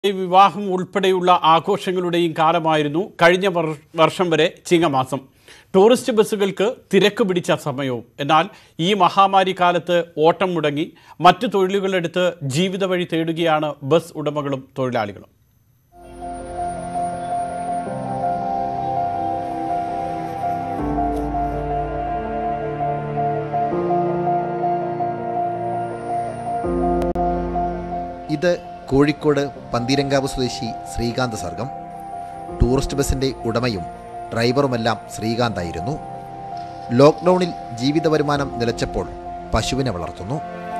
ഈ വിവാഹം ഉൾപ്പെടെയുള്ള ആഘോഷങ്ങളുടെയും കാലമായിരുന്നു കഴിഞ്ഞ വർ- വർഷം വരെ ചിങ്ങമാസം ടൂറിസ്റ്റ് ബസ്സുകൾക്ക് തിരക്ക് പിടിച്ച സമയവും എന്നാൽ ഈ മഹാമാരി കാലത്ത് ഓട്ടം മുടങ്ങി മറ്റു തൊഴിലുകളെടുത്ത് ജീവിത വഴി തേടുകയാണ് ബസ് ഉടമകളും തൊഴിലാളികളും ഇത് കോഴിക്കോട് പന്തീരങ്കാവ് സ്വദേശി ശ്രീകാന്ത് സർഗം ടൂറിസ്റ്റ് ബസിന്റെ ഉടമയും ഡ്രൈവറുമെല്ലാം ശ്രീകാന്തായിരുന്നു ലോക്ക്ഡൌണിൽ ജീവിത വരുമാനം നിലച്ചപ്പോൾ പശുവിനെ വളർത്തുന്നു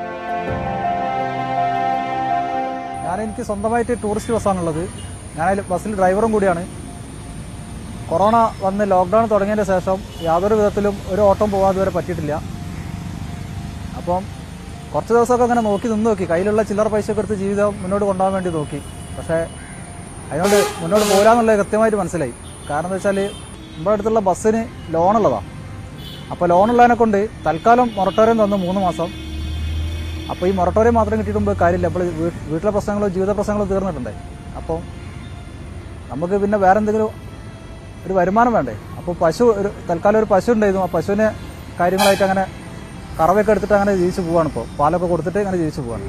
ഞാൻ എനിക്ക് സ്വന്തമായിട്ട് ടൂറിസ്റ്റ് ബസ്സാണുള്ളത് ഞാൻ അതിൽ ബസ്സിൽ ഡ്രൈവറും കൂടിയാണ് കൊറോണ വന്ന് ലോക്ക്ഡൗൺ തുടങ്ങിയതിന് ശേഷം യാതൊരു വിധത്തിലും ഒരു ഓട്ടം പോകാൻ ഇതുവരെ പറ്റിയിട്ടില്ല അപ്പം കുറച്ച് ദിവസമൊക്കെ അങ്ങനെ നോക്കി നിന്ന് നോക്കി കയ്യിലുള്ള ചില്ലറ പൈസയൊക്കെ എടുത്ത് ജീവിതം മുന്നോട്ട് കൊണ്ടുപോകാൻ വേണ്ടി നോക്കി പക്ഷേ അതിനോട് മുന്നോട്ട് പോരാന്നുള്ളത് കൃത്യമായിട്ട് മനസ്സിലായി കാരണം എന്താ വെച്ചാൽ നമ്മുടെ അടുത്തുള്ള ബസ്സിന് ലോണുള്ളതാണ് അപ്പോൾ ലോണുള്ളതിനെ കൊണ്ട് തൽക്കാലം മൊറട്ടോറിയം തന്നു മൂന്ന് മാസം അപ്പോൾ ഈ മൊറട്ടോറിയം മാത്രം കിട്ടിയിട്ടുമ്പോൾ കാര്യമില്ല അപ്പോൾ വീട്ടിലെ പ്രശ്നങ്ങളോ ജീവിത പ്രശ്നങ്ങളോ തീർന്നിട്ടുണ്ട് അപ്പോൾ നമുക്ക് പിന്നെ വേറെ എന്തെങ്കിലും ഒരു വരുമാനം വേണ്ടേ അപ്പോൾ പശു ഒരു തൽക്കാലം ഒരു പശു ഉണ്ടായിരുന്നു ആ പശുവിനെ കാര്യങ്ങളായിട്ട് അങ്ങനെ കറവയൊക്കെ എടുത്തിട്ട് അങ്ങനെ ജീവിച്ചു പോവാണ് ഇപ്പോൾ പാലൊക്കെ കൊടുത്തിട്ട് അങ്ങനെ ജീവിച്ചു പോവാണ്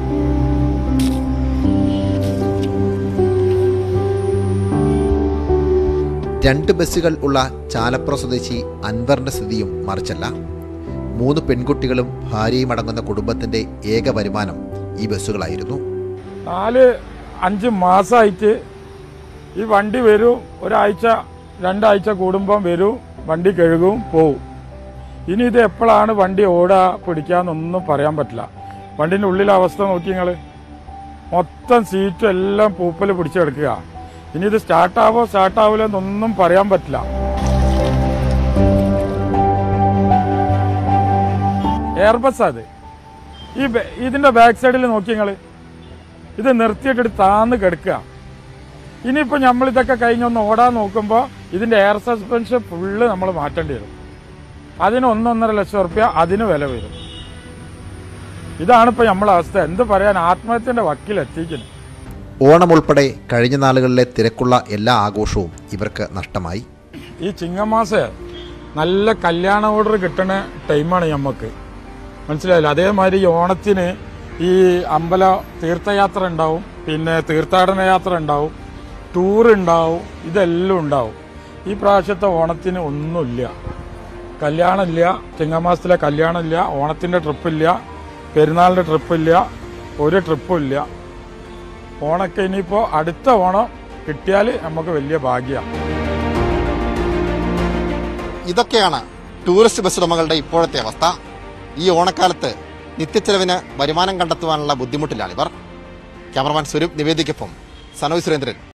രണ്ട് ബസ്സുകൾ ഉള്ള ചാലപ്പുറ സ്വദേശി അൻവറിന്റെ സ്ഥിതിയും മറിച്ചല്ല മൂന്ന് പെൺകുട്ടികളും ഭാര്യയും അടങ്ങുന്ന കുടുംബത്തിന്റെ ഏക വരുമാനം ഈ ബസ്സുകളായിരുന്നു നാല് അഞ്ച് മാസമായിട്ട് ഈ വണ്ടി വരും ഒരാഴ്ച രണ്ടാഴ്ച കൂടുമ്പം വരും വണ്ടി കഴുകും പോവും ഇനി ഇത് എപ്പോഴാണ് വണ്ടി ഓടാ പിടിക്കാന്നൊന്നും പറയാൻ പറ്റില്ല വണ്ടിൻ്റെ ഉള്ളിലെ അവസ്ഥ നോക്കി നിങ്ങൾ മൊത്തം സീറ്റും എല്ലാം പൂപ്പൽ പിടിച്ചെടുക്കുക ഇനി ഇത് സ്റ്റാർട്ടാവോ സ്റ്റാർട്ടാവില്ല എന്നൊന്നും പറയാൻ പറ്റില്ല എയർബസ് അത് ഈ ബ- ഇതിന്റെ ബാക്ക് സൈഡിൽ നോക്കി നിങ്ങൾ ഇത് നിർത്തിയിട്ടിട്ട് താന്ന് കിടക്കുക ഇനിയിപ്പോൾ നമ്മൾ ഇതൊക്കെ കഴിഞ്ഞൊന്ന് ഓടാൻ നോക്കുമ്പോൾ ഇതിന്റെ എയർ സസ്പെൻഷൻ ഫുള്ള് നമ്മൾ മാറ്റേണ്ടി വരും അതിന് ഒന്നൊന്നര ലക്ഷം റുപ്യ അതിന് വില വരും ഇതാണ് ഇപ്പോൾ നമ്മളെ അവസ്ഥ എന്ത് പറയാൻ ആത്മഹത്യന്റെ വക്കിലെത്തിക്കുന്നു ഓണം ഉൾപ്പെടെ കഴിഞ്ഞ നാളുകളിലെ തിരക്കുള്ള എല്ലാ ആഘോഷവും ഇവർക്ക് നഷ്ടമായി ഈ ചിങ്ങമാസ നല്ല കല്യാണ ഓർഡർ കിട്ടുന്ന ടൈമാണ് നമുക്ക് മനസ്സിലായില്ല അതേമാതിരി ഈ ഓണത്തിന് ഈ അമ്പല തീർത്ഥയാത്ര ഉണ്ടാവും പിന്നെ തീർത്ഥാടന യാത്ര ഉണ്ടാവും ടൂർ ഉണ്ടാവും ഇതെല്ലാം ഉണ്ടാവും ഈ പ്രാവശ്യത്തെ ഓണത്തിന് ഒന്നുമില്ല കല്യാണമില്ല ചിങ്ങമാസത്തിലെ കല്യാണമില്ല ഓണത്തിൻ്റെ ട്രിപ്പില്ല പെരുന്നാളിൻ്റെ ട്രിപ്പില്ല ഒരു ട്രിപ്പും ഇല്ല ഓണൊക്കെ ഇനിയിപ്പോൾ അടുത്ത ഓണം കിട്ടിയാൽ നമുക്ക് വലിയ ഭാഗ്യമാണ് ഇതൊക്കെയാണ് ടൂറിസ്റ്റ് ബസ് ഉടമകളുടെ ഇപ്പോഴത്തെ അവസ്ഥ ഈ ഓണക്കാലത്ത് നിത്യച്ചെലവിന് വരുമാനം കണ്ടെത്തുവാനുള്ള ബുദ്ധിമുട്ടിലാണിവർ ക്യാമറമാൻ സ്വരൂപ് നിവേദിക്കൊപ്പം സനോജ് സുരേന്ദ്രൻ